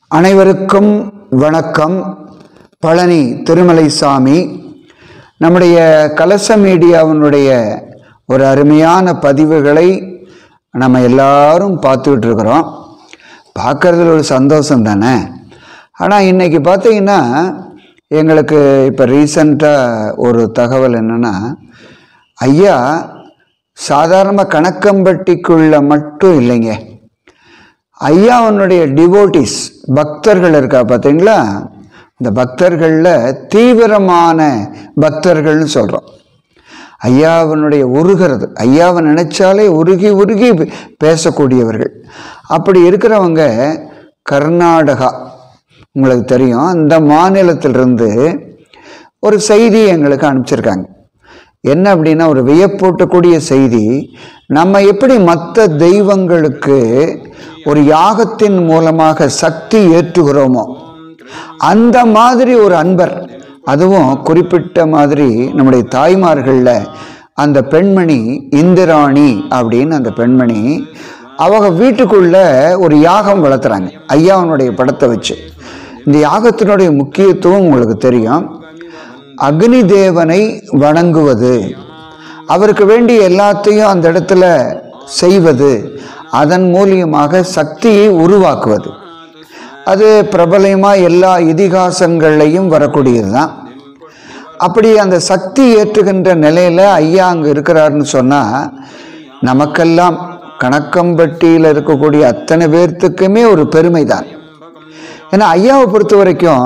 அனைவருக்கும் வணக்கம் பழனி திருமலைசாமி நம்முடைய கலச மீடியாவினுடைய ஒரு அருமையான பதிவுகளை நம்ம எல்லாரும் பார்த்துக்கிட்டு இருக்கிறோம் பார்க்கறதுல ஒரு சந்தோஷம் தானே ஆனால் இன்னைக்கு பார்த்தீங்கன்னா எங்களுக்கு இப்போ ரீசண்டாக ஒரு தகவல் என்னென்னா ஐயா சாதாரண கணக்கம்பட்டிக்குள்ள மட்டும் இல்லைங்க ஐயாவனுடைய டிவோட்டிஸ் பக்தர்கள் இருக்கா பார்த்தீங்களா இந்த பக்தர்களில் தீவிரமான பக்தர்கள்னு சொல்கிறோம் ஐயாவனுடைய உருகிறது ஐயாவை நினைச்சாலே உருகி உருகி பேசக்கூடியவர்கள் அப்படி இருக்கிறவங்க கர்நாடகா உங்களுக்கு தெரியும் அந்த மாநிலத்திலிருந்து ஒரு செய்தி எங்களுக்கு அனுப்பிச்சிருக்காங்க என்ன அப்படின்னா ஒரு வியப்பூட்டக்கூடிய செய்தி நம்ம எப்படி மற்ற தெய்வங்களுக்கு ஒரு யாகத்தின் மூலமாக சக்தி ஏற்றுகிறோமோ அந்த மாதிரி ஒரு அன்பர் அதுவும் குறிப்பிட்ட மாதிரி நம்முடைய தாய்மார்களில் அந்த பெண்மணி இந்திராணி அப்படின்னு அந்த பெண்மணி அவங்க வீட்டுக்குள்ள ஒரு யாகம் வளர்த்துறாங்க ஐயாவனுடைய படத்தை வச்சு இந்த யாகத்தினுடைய முக்கியத்துவம் உங்களுக்கு தெரியும் அக்னி தேவனை வணங்குவது அவருக்கு வேண்டிய எல்லாத்தையும் அந்த இடத்துல செய்வது அதன் மூலியமாக சக்தியை உருவாக்குவது அது பிரபலமாக எல்லா இதிகாசங்கள்லையும் வரக்கூடியது தான் அப்படி அந்த சக்தி ஏற்றுகின்ற நிலையில் ஐயா அங்கே இருக்கிறாருன்னு சொன்னால் நமக்கெல்லாம் கணக்கம்பட்டியில் இருக்கக்கூடிய அத்தனை பேர்த்துக்குமே ஒரு பெருமை தான் ஏன்னா ஐயாவை பொறுத்த வரைக்கும்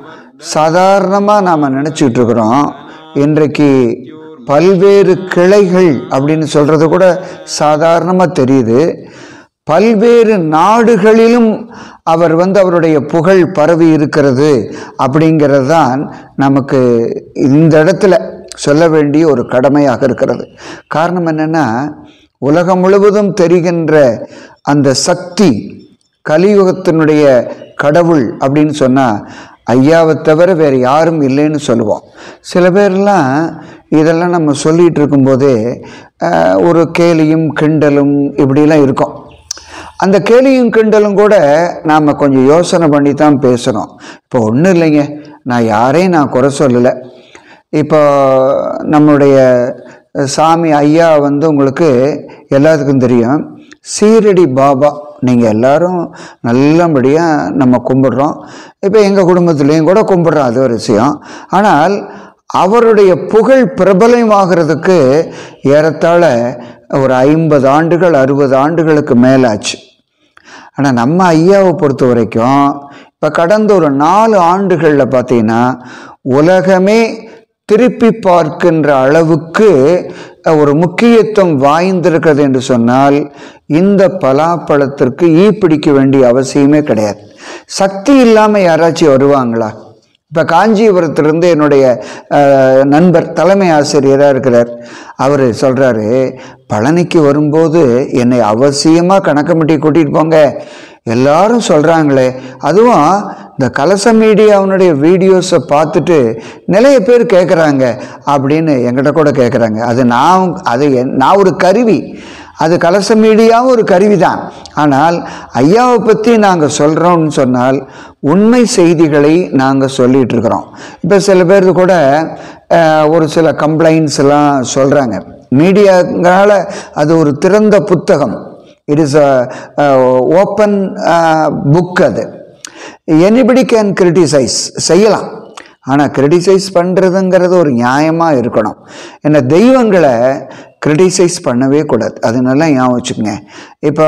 சாதாரணமாக நாம் நினச்சிட்டு இருக்கிறோம் இன்றைக்கு பல்வேறு கிளைகள் அப்படின்னு சொல்கிறது கூட சாதாரணமாக தெரியுது பல்வேறு நாடுகளிலும் அவர் வந்து அவருடைய புகழ் பரவி இருக்கிறது அப்படிங்கிறது தான் நமக்கு இந்த இடத்துல சொல்ல வேண்டிய ஒரு கடமையாக இருக்கிறது காரணம் என்னென்னா உலகம் முழுவதும் தெரிகின்ற அந்த சக்தி கலியுகத்தினுடைய கடவுள் அப்படின்னு சொன்னால் ஐயாவை தவிர வேறு யாரும் இல்லைன்னு சொல்லுவோம் சில பேர்லாம் இதெல்லாம் நம்ம சொல்லிகிட்டு இருக்கும்போதே ஒரு கேலியும் கிண்டலும் இப்படிலாம் இருக்கும் அந்த கேலியும் கிண்டலும் கூட நாம் கொஞ்சம் யோசனை பண்ணி தான் பேசணும் இப்போ ஒன்றும் இல்லைங்க நான் யாரையும் நான் குறை சொல்லலை இப்போ நம்மளுடைய சாமி ஐயா வந்து உங்களுக்கு எல்லாத்துக்கும் தெரியும் சீரடி பாபா நீங்கள் எல்லாரும் நல்லபடியாக நம்ம கும்பிடுறோம் இப்போ எங்கள் குடும்பத்துலேயும் கூட கும்பிட்றோம் அது ஒரு விஷயம் ஆனால் அவருடைய புகழ் பிரபலமாகிறதுக்கு ஏறத்தாழ ஒரு ஐம்பது ஆண்டுகள் அறுபது ஆண்டுகளுக்கு மேலாச்சு ஆனால் நம்ம ஐயாவை பொறுத்த வரைக்கும் இப்போ கடந்த ஒரு நாலு ஆண்டுகளில் பார்த்தீங்கன்னா உலகமே திருப்பி பார்க்கின்ற அளவுக்கு ஒரு முக்கியத்துவம் வாய்ந்திருக்கிறது என்று சொன்னால் இந்த பலாப்பழத்திற்கு ஈ பிடிக்க வேண்டிய அவசியமே கிடையாது சக்தி இல்லாமல் யாராச்சும் வருவாங்களா இப்போ காஞ்சிபுரத்திலிருந்து என்னுடைய நண்பர் தலைமை ஆசிரியராக இருக்கிறார் அவர் சொல்கிறாரு பழனிக்கு வரும்போது என்னை அவசியமாக கணக்கமிட்டி கூட்டிகிட்டு போங்க எல்லாரும் சொல்கிறாங்களே அதுவும் இந்த கலச மீடியாவுடைய வீடியோஸை பார்த்துட்டு நிறைய பேர் கேட்குறாங்க அப்படின்னு என்கிட்ட கூட கேட்குறாங்க அது நான் அது நான் ஒரு கருவி அது கலச மீடியாவும் ஒரு கருவி தான் ஆனால் ஐயாவை பற்றி நாங்கள் சொல்கிறோம்னு சொன்னால் உண்மை செய்திகளை நாங்கள் சொல்லிகிட்டு இருக்கிறோம் இப்போ சில பேருக்கு கூட ஒரு சில கம்ப்ளைண்ட்ஸ் எல்லாம் சொல்கிறாங்க மீடியாங்களால் அது ஒரு திறந்த புத்தகம் it is a open book அது எனிபடி கேன் கிரிட்டிசைஸ் செய்யலாம் ஆனால் கிரிட்டிசைஸ் பண்ணுறதுங்கிறது ஒரு நியாயமாக இருக்கணும் என்ன தெய்வங்களை கிரிட்டிசைஸ் பண்ணவே கூடாது அது நல்லா ஞாபகம் வச்சுக்கோங்க இப்போ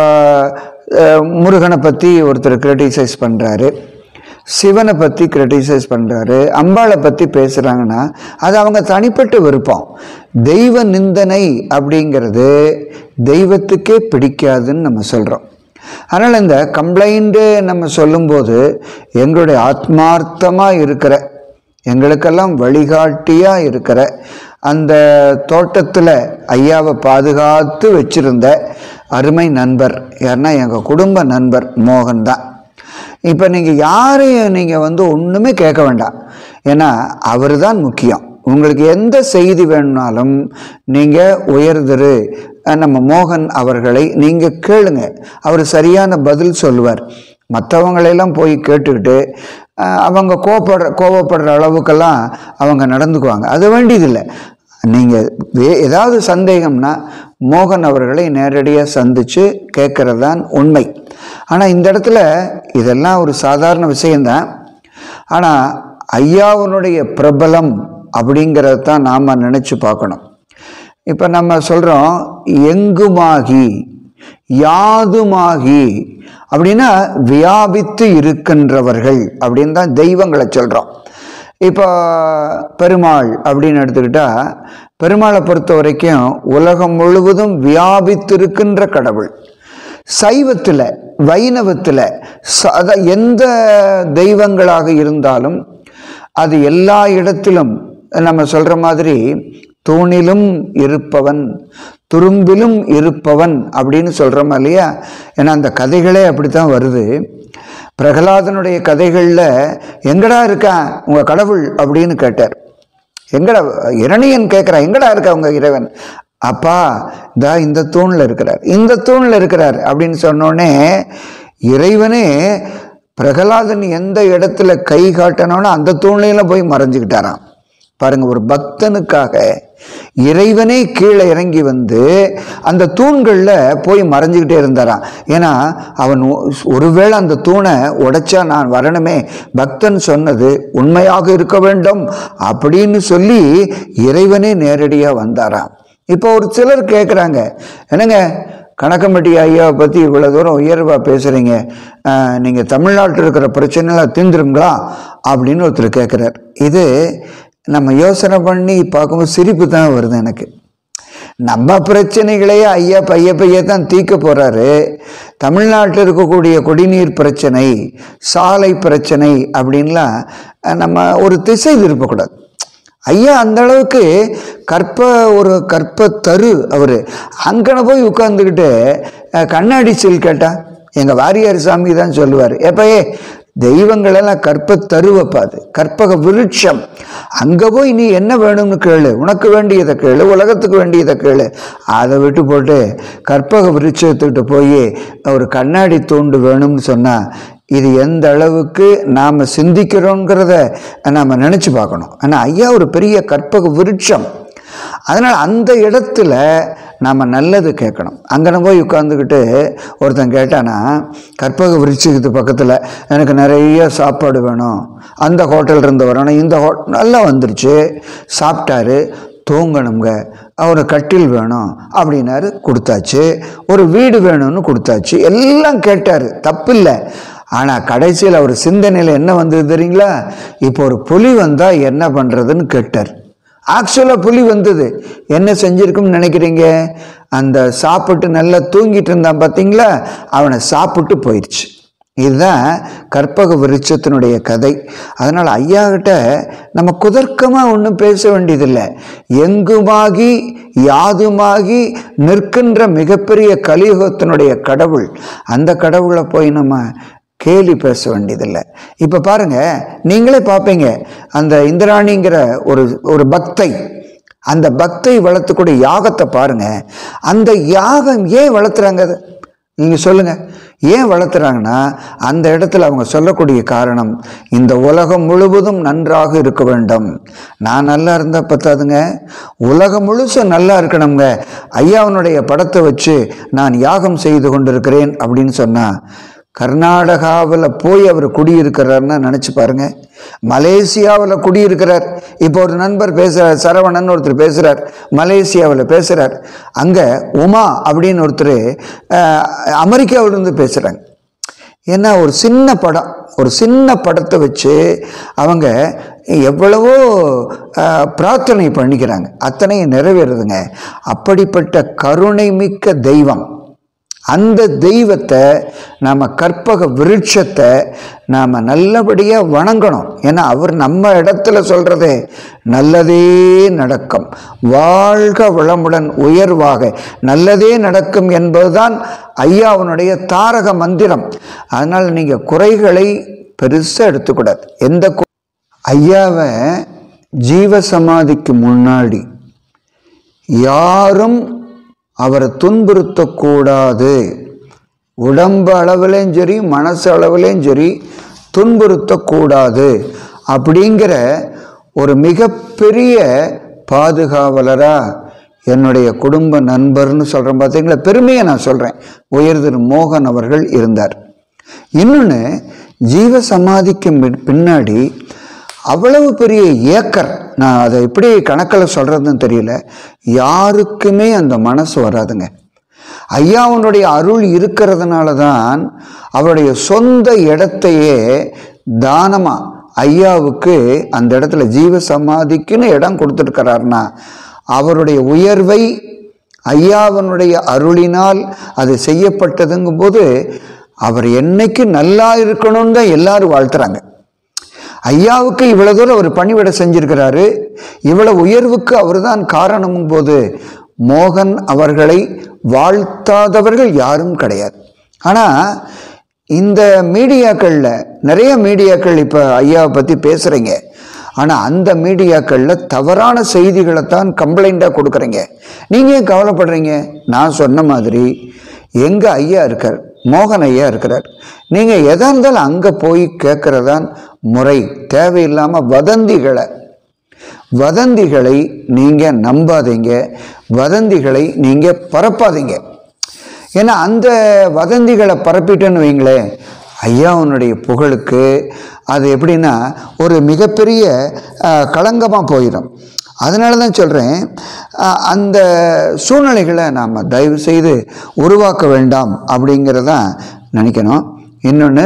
முருகனை பற்றி ஒருத்தர் கிரிட்டிசைஸ் பண்ணுறாரு சிவனை பற்றி கிரிட்டிசைஸ் பண்ணுறாரு அம்பாளை பற்றி பேசுகிறாங்கன்னா அது அவங்க தனிப்பட்ட விருப்பம் தெய்வ நிந்தனை அப்படிங்கிறது தெய்வத்துக்கே பிடிக்காதுன்னு நம்ம சொல்கிறோம் அதனால் இந்த கம்ப்ளைண்ட்டு நம்ம சொல்லும்போது எங்களுடைய ஆத்மார்த்தமாக இருக்கிற எங்களுக்கெல்லாம் வழிகாட்டியாக இருக்கிற அந்த தோட்டத்தில் ஐயாவை பாதுகாத்து வச்சுருந்த அருமை நண்பர் யாருன்னா எங்கள் குடும்ப நண்பர் மோகன் தான் இப்போ நீங்கள் யாரையும் நீங்கள் வந்து ஒன்றுமே கேட்க வேண்டாம் ஏன்னா அவர் தான் முக்கியம் உங்களுக்கு எந்த செய்தி வேணும்னாலும் நீங்கள் உயர்திரு அஹ், நம்ம மோகன் அவர்களை நீங்கள் கேளுங்க அவர் சரியான பதில் சொல்லுவார் மற்றவங்களெல்லாம் போய் கேட்டுக்கிட்டு அஹ், அவங்க கோவப்படுற கோவப்படுற அளவுக்கெல்லாம் அவங்க நடந்துக்குவாங்க அது வேண்டியதில்லை நீங்கள் வே ஏதாவது சந்தேகம்னா மோகன் அவர்களை நேரடியாக சந்தித்து கேட்கறது தான் உண்மை ஆனால் இந்த இடத்துல இதெல்லாம் ஒரு சாதாரண விஷயம்தான் ஆனால் ஐயாவனுடைய பிரபலம் அப்படிங்கிறத தான் நாம் நினச்சி பார்க்கணும் இப்போ நம்ம சொல்கிறோம் எங்குமாகி யாதுமாகி அப்படின்னா வியாபித்து இருக்கின்றவர்கள் அப்படின்னு தான் தெய்வங்களை சொல்கிறோம் இப்போ பெருமாள் அப்படின்னு எடுத்துக்கிட்டா பெருமாளை பொறுத்த வரைக்கும் உலகம் முழுவதும் வியாபித்திருக்கின்ற கடவுள் சைவத்தில் வைணவத்தில் ச- அத எந்த தெய்வங்களாக இருந்தாலும் அது எல்லா இடத்திலும் நம்ம சொல்கிற மாதிரி தூணிலும் இருப்பவன் துரும்பிலும் இருப்பவன் அப்படின்னு சொல்கிறோமா இல்லையா ஏன்னா அந்த கதைகளே அப்படித்தான் வருது பிரகலாதனுடைய கதைகளில் எங்கடா இருக்கான் உங்கள் கடவுள் அப்படின்னு கேட்டார் எங்கடா இரணியன் கேட்குறான் எங்கடா இருக்கா உங்க இறைவன் அப்பா இதா இந்த தூணில் இருக்கிறார் இந்த தூணில் இருக்கிறார் அப்படின்னு சொன்னோடனே இறைவனே பிரகலாதன் எந்த இடத்துல கை காட்டணும்னோ அந்த தூண்லையெல்லாம் போய் மறைஞ்சுக்கிட்டாராம் பாருங்க ஒரு பக்தனுக்காக இறைவனே கீழே இறங்கி வந்து அந்த தூண்களில் போய் மறைஞ்சுக்கிட்டே இருந்தாராம் ஏன்னா அவன் ஒ- ஒருவேளை அந்த தூணை உடைச்சா நான் வரணுமே பக்தன் சொன்னது உண்மையாக இருக்க வேண்டும் அப்படின்னு சொல்லி இறைவனே நேரடியாக வந்தாராம் இப்போ ஒரு சிலர் கேட்குறாங்க என்னங்க கணக்கம்பட்டி ஐயாவை பற்றி இவ்வளோ தூரம் உயர்வாக பேசுகிறீங்க நீங்கள் தமிழ்நாட்டில் இருக்கிற பிரச்சனைலாம் தீர்ந்துருங்களா அப்படின்னு ஒருத்தர் கேட்குறார் இது நம்ம யோசனை பண்ணி பார்க்கும்போது சிரிப்பு தான் வருது எனக்கு நம்ம பிரச்சனைகளையே ஐயா பைய பைய தான் தீர்க்க போறாரு தமிழ்நாட்டில் இருக்கக்கூடிய குடிநீர் பிரச்சனை சாலை பிரச்சனை அப்படின்லாம் அஹ், நம்ம ஒரு திசை திருப்பக்கூடாது ஐயா அந்த அளவுக்கு கற்ப ஒரு கற்ப தரு அவர் அங்கன போய் உட்காந்துக்கிட்டு அஹ், கண்ணாடி சில் கேட்டா எங்க வாரியார் சாமி தான் சொல்லுவார் எப்பயே தெய்வங்களெல்லாம் கற்ப தருவப்பா அது கற்பக விருட்சம் அங்க போய் நீ என்ன வேணும்னு கேளு உனக்கு வேண்டியதை கேளு உலகத்துக்கு வேண்டியதை கேளு அதை விட்டு போட்டு கற்பக விருட்சத்துக்கிட்ட போய் ஒரு கண்ணாடி தூண்டு வேணும்னு சொன்னா இது எந்த அளவுக்கு நாம் சிந்திக்கிறோங்கிறத நாம் நினச்சி பார்க்கணும் ஆனால் ஐயா ஒரு பெரிய கற்பக விருட்சம் அதனால் அந்த இடத்துல நாம் நல்லது கேட்கணும் அங்கே போய் உட்காந்துக்கிட்டு ஒருத்தன் கேட்டானா கற்பக விருட்சத்துக்கு பக்கத்தில் எனக்கு நிறைய சாப்பாடு வேணும் அந்த ஹோட்டல் இருந்து வரணும் இந்த ஹோ நல்லா வந்துருச்சு சாப்பிட்டாரு தூங்கணுங்க ஒரு கட்டில் வேணும் அப்படின்னாரு கொடுத்தாச்சு ஒரு வீடு வேணும்னு கொடுத்தாச்சு எல்லாம் கேட்டார் தப்பில்லை ஆனால் கடைசியில் அவர் சிந்தனையில் என்ன வந்தது தெரியுங்களா இப்போ ஒரு புலி வந்தால் என்ன பண்ணுறதுன்னு கேட்டார் ஆக்சுவலாக புலி வந்தது என்ன செஞ்சிருக்கும்னு நினைக்கிறீங்க அந்த சாப்பிட்டு நல்லா தூங்கிட்டு இருந்தான் பார்த்தீங்களா அவனை சாப்பிட்டு போயிடுச்சு இதுதான் கற்பக விருட்சத்தினுடைய கதை அதனால் ஐயா கிட்ட நம்ம குதர்க்கமாக ஒன்றும் பேச வேண்டியதில்லை எங்குமாகி யாதுமாகி நிற்கின்ற மிகப்பெரிய கலியுகத்தினுடைய கடவுள் அந்த கடவுளை போய் நம்ம கேலி பேச வேண்டியதில்லை இப்போ பாருங்க நீங்களே பார்ப்பீங்க அந்த இந்திராணிங்கிற ஒரு ஒரு பக்தை அந்த பக்தை வளர்த்துக்கூடிய யாகத்தை பாருங்க அந்த யாகம் ஏன் வளர்த்துறாங்க அது நீங்க சொல்லுங்க ஏன் வளர்த்துறாங்கன்னா அந்த இடத்துல அவங்க சொல்லக்கூடிய காரணம் இந்த உலகம் முழுவதும் நன்றாக இருக்க வேண்டும் நான் நல்லா இருந்தா பத்தாதுங்க உலகம் முழுசும் நல்லா இருக்கணுங்க ஐயாவனுடைய படத்தை வச்சு நான் யாகம் செய்து கொண்டிருக்கிறேன் அப்படின்னு சொன்னா கர்நாடகாவில் போய் அவர் குடியிருக்கிறாருன்னா நினச்சி பாருங்க மலேசியாவில் குடியிருக்கிறார் இப்போ ஒரு நண்பர் பேசுகிறார் சரவணன் ஒருத்தர் பேசுகிறார் மலேசியாவில் பேசுகிறார் அங்கே உமா அப்படின்னு ஒருத்தர் அஹ், அமெரிக்காவிலிருந்து பேசுகிறாங்க ஏன்னா ஒரு சின்ன படம் ஒரு சின்ன படத்தை வச்சு அவங்க எவ்வளவோ அஹ், பிரார்த்தனை பண்ணிக்கிறாங்க அத்தனையும் நிறைவேறுதுங்க அப்படிப்பட்ட கருணை மிக்க தெய்வம் அந்த தெய்வத்தை நாம் கற்பக விருட்சத்தை நாம் நல்லபடியாக வணங்கணும் ஏன்னா அவர் நம்ம இடத்துல சொல்கிறதே நல்லதே நடக்கும் வாழ்க வளமுடன் உயர்வாக நல்லதே நடக்கும் என்பதுதான் ஐயாவுனுடைய தாரக மந்திரம் அதனால் நீங்கள் குறைகளை பெருசாக எடுத்துக்கூடாது எந்த கு- ஐயாவை ஜீவ சமாதிக்கு முன்னாடி யாரும் அவரை துன்புறுத்தக்கூடாது உடம்பு அளவுலேயும் சரி மனசு அளவுலேயும் சரி துன்புறுத்தக்கூடாது அப்படிங்கிற ஒரு மிகப்பெரிய பாதுகாவலராக என்னுடைய குடும்ப நண்பர்னு சொல்கிறேன் பார்த்தீங்களா பெருமையை நான் சொல்கிறேன் உயர் திரு மோகன் அவர்கள் இருந்தார் இன்னொன்று ஜீவ சமாதிக்கு பின்- பின்னாடி அவ்வளவு பெரிய ஏக்கர் நான் அதை எப்படி கணக்கில் சொல்கிறதுன்னு தெரியல யாருக்குமே அந்த மனசு வராதுங்க ஐயாவுடைய அருள் இருக்கிறதுனால தான் அவருடைய சொந்த இடத்தையே தானமா ஐயாவுக்கு அந்த இடத்துல ஜீவ சமாதிக்குன்னு இடம் கொடுத்துருக்கிறாருன்னா அவருடைய உயர்வை ஐயாவனுடைய அருளினால் அது செய்யப்பட்டதுங்கும் போது அவர் என்னைக்கு நல்லா இருக்கணும்னு தான் எல்லாரும் வாழ்த்துறாங்க ஐயாவுக்கு இவ்வளவு தூரம் ஒரு பணிவிட செஞ்சிருக்கிறாரு இவ்வளவு உயர்வுக்கு அவர்தான் காரணமும் போது மோகன் அவர்களை வாழ்த்தாதவர்கள் யாரும் கிடையாது ஆனால் இந்த மீடியாக்களில் நிறைய மீடியாக்கள் இப்போ ஐயாவை பற்றி பேசுகிறீங்க ஆனால் அந்த மீடியாக்களில் தவறான செய்திகளை தான் கம்ப்ளைண்ட்டாக கொடுக்குறீங்க நீங்கள் ஏன் கவலைப்படுறீங்க நான் சொன்ன மாதிரி எங்கள் ஐயா இருக்கார் மோகன் ஐயா இருக்கிறார் நீங்கள் எதா இருந்தாலும் அங்கே போய் கேட்குறதான் முறை தேவையில்லாமல் வதந்திகளை வதந்திகளை நீங்கள் நம்பாதீங்க வதந்திகளை நீங்கள் பரப்பாதீங்க ஏன்னா அந்த வதந்திகளை பரப்பிட்டேன்னு வைங்களேன் ஐயாவுனுடைய புகழுக்கு அது எப்படின்னா ஒரு மிகப்பெரிய களங்கமாக போயிடும் அதனால தான் சொல்கிறேன் அந்த சூழ்நிலைகளை நாம் தயவு செய்து உருவாக்க வேண்டாம் அப்படிங்கிறதான் நினைக்கணும் இன்னொன்று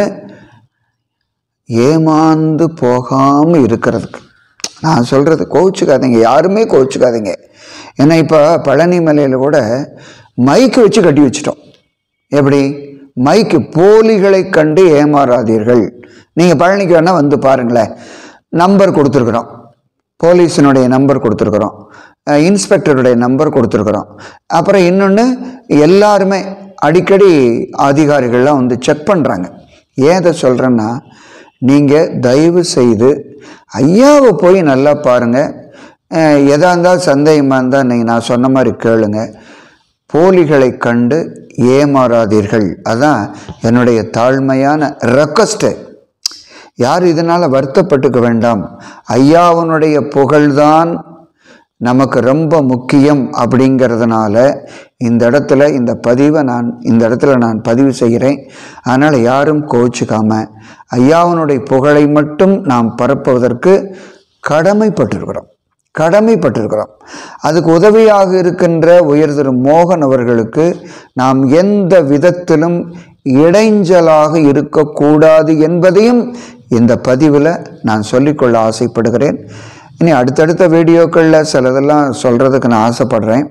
ஏமாந்து போகாமல் இருக்கிறதுக்கு நான் சொல்கிறது கோவிச்சுக்காதீங்க யாருமே கோவிச்சுக்காதீங்க ஏன்னா இப்போ பழனி மலையில் கூட மைக்கு வச்சு கட்டி வச்சிட்டோம் எப்படி மைக்கு போலிகளை கண்டு ஏமாறாதீர்கள் நீங்கள் பழனிக்கு வேணால் வந்து பாருங்களேன் நம்பர் கொடுத்துருக்குறோம் போலீஸினுடைய நம்பர் கொடுத்துருக்குறோம் அஹ் இன்ஸ்பெக்டருடைய நம்பர் கொடுத்துருக்குறோம் அப்புறம் இன்னொன்று எல்லாருமே அடிக்கடி அதிகாரிகள்லாம் வந்து செக் பண்ணுறாங்க ஏன் இதை சொல்கிறேன்னா நீங்கள் தயவு செய்து ஐயாவை போய் நல்லா பாருங்கள் எதா இருந்தாலும் சந்தேகமாக இருந்தால் நீங்கள் நான் சொன்ன மாதிரி கேளுங்க போலிகளை கண்டு ஏமாறாதீர்கள் அதான் என்னுடைய தாழ்மையான ரெக்வஸ்ட்டு யார் இதனால் வருத்தப்பட்டுக்க வேண்டாம் ஐயாவனுடைய புகழ்தான் நமக்கு ரொம்ப முக்கியம் அப்படிங்கிறதுனால இந்த இடத்துல இந்த பதிவை நான் இந்த இடத்துல நான் பதிவு செய்கிறேன் அதனால் யாரும் கோச்சிக்காம ஐயாவனுடைய புகழை மட்டும் நாம் பரப்புவதற்கு கடமைப்பட்டிருக்கிறோம் கடமைப்பட்டிருக்கிறோம் அதுக்கு உதவியாக இருக்கின்ற உயர் திரு மோகன் அவர்களுக்கு நாம் எந்த விதத்திலும் இடைஞ்சலாக இருக்கக்கூடாது என்பதையும் இந்த பதிவில் நான் சொல்லிக்கொள்ள ஆசைப்படுகிறேன் இனி அடுத்தடுத்த வீடியோக்களில் சிலதெல்லாம் சொல்கிறதுக்கு நான் ஆசைப்படுறேன்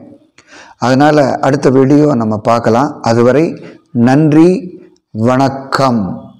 அதனால் அடுத்த வீடியோ நம்ம பார்க்கலாம் அதுவரை நன்றி வணக்கம்